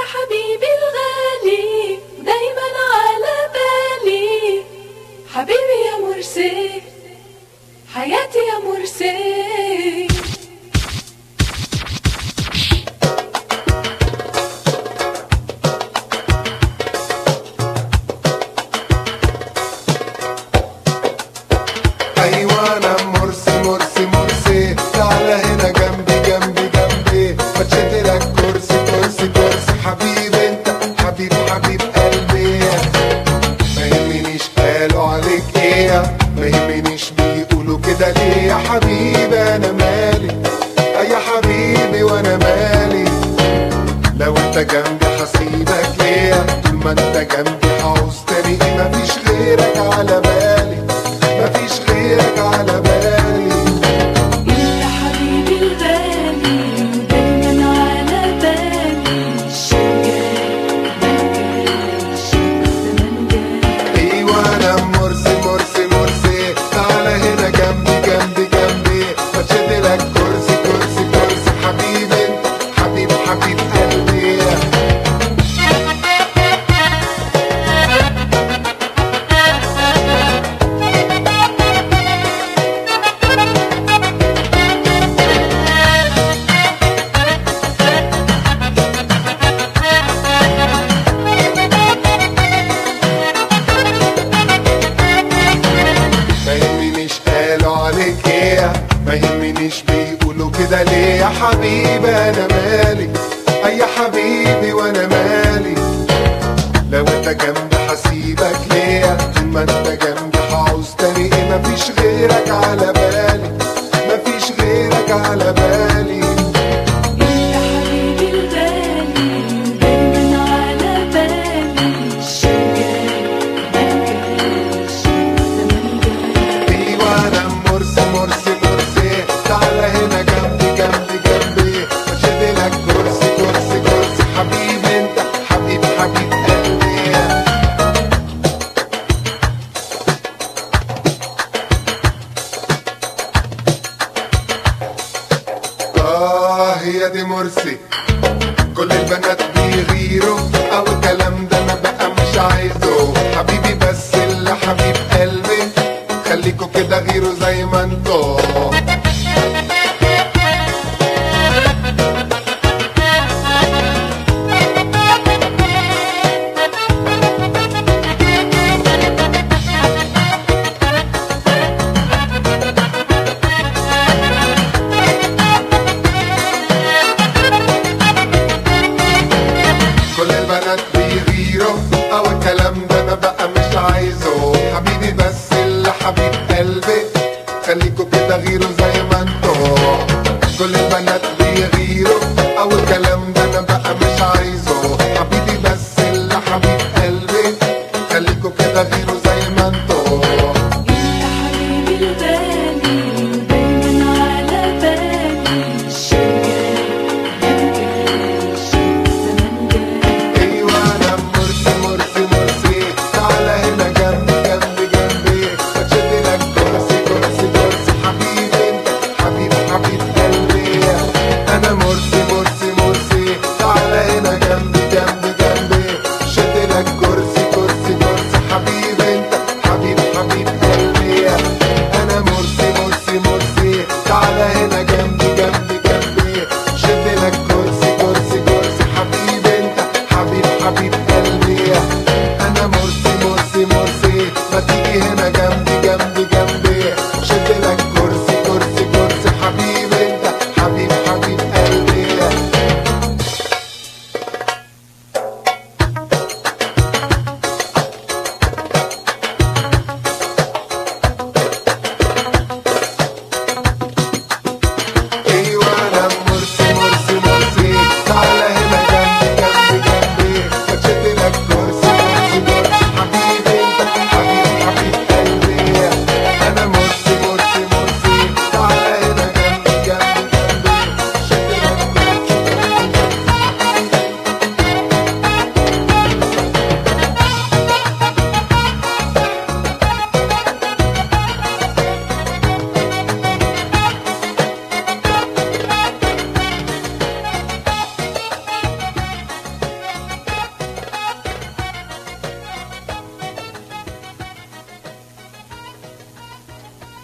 حبيبي الغالي دايما على بالي حبيبي يا مرسي حياتي يا مرسي ايوه انا مرسي مرسي مرسي تعالى هنا جنبي جنبي جنبي ما تشد لك كرسي كرسي كرسي حبيبي انت حبيب حبيب قلبي ما يهمنيش قالوا عليك ايه ما يهمنيش بيقولوا كده ليه يا حبيبي انا مالي اي حبيبي وانا مالي لو انت جنبي حسيبك ليه طول ما انت جنبي هعوز تاني ايه مفيش غيرك على بالي مفيش غيرك على بالي انت حبيبي الغالي دايما على بالي الشوق جاي منجاش زمان جاي ايوه انا مرسي مرسي مرسي تعالى هنا جنبي جنبي جنبي ما تشد لك كرسي كرسي كرسي حبيبي انت حبيب حبيب قلبي ما يهمنيش قالوا عليك ايه ما يهمنيش بيقولوا كده ليه يا حبيبي انا مالي اي حبيبي وانا مالي لو انت جنبي حسيبك ليه طول ما انت جنبي هعوز تاني ايه مفيش غيرك على بالي مفيش غيرك على بالي انت حبيبي الغالي دايما على بالي الشوق جاي منجاش زمان جاي ايوه انا مرسي مرسي مرسي تعالى هنا جنبي جنبي جنبي اشد لك كرسي كرسي كرسي حبيبي انت حبيب حبيب قلبي اه هي دي مرسي كل البنات بيغيروا او الكلام ده انا بقى مش عايزه حبيبي بس اللي حبيب قلبي خليكوا كده غيروا زي ما انتوا كل البنات بيغيروا او الكلام ده انا بقى مش عايزه حبيبي بس اللي حبيب قلبي خليكوا كده غيروا زي ما انتوا كل البنات بيغيروا او الكلام ده انا بقى مش عايزه حبيبي بس اللي حبيب قلبي خليكوا كده غيروا زي ما انتوا انت حبيبي الغالي دايما على بالي الشوق جاي منجاش زمان جاي ايوه انا مرسي مرسي مرسي تعالى هنا جنبي جنبي جنبي بشد لك كرسي كرسي كرسي حبيبي انت حبيب حبيب قلبي انا مرسي مرسي مرسي تعالى هنا جنبي جنبي جنبي شد لك كرسي كرسي كرسي حبيبي انت حبيب حبيب قلبي انا مرسي مرسي مرسي تعالى هنا جنبي جنبي جنبي شد لك كرسي كرسي كرسي حبيبي انت حبيب حبيب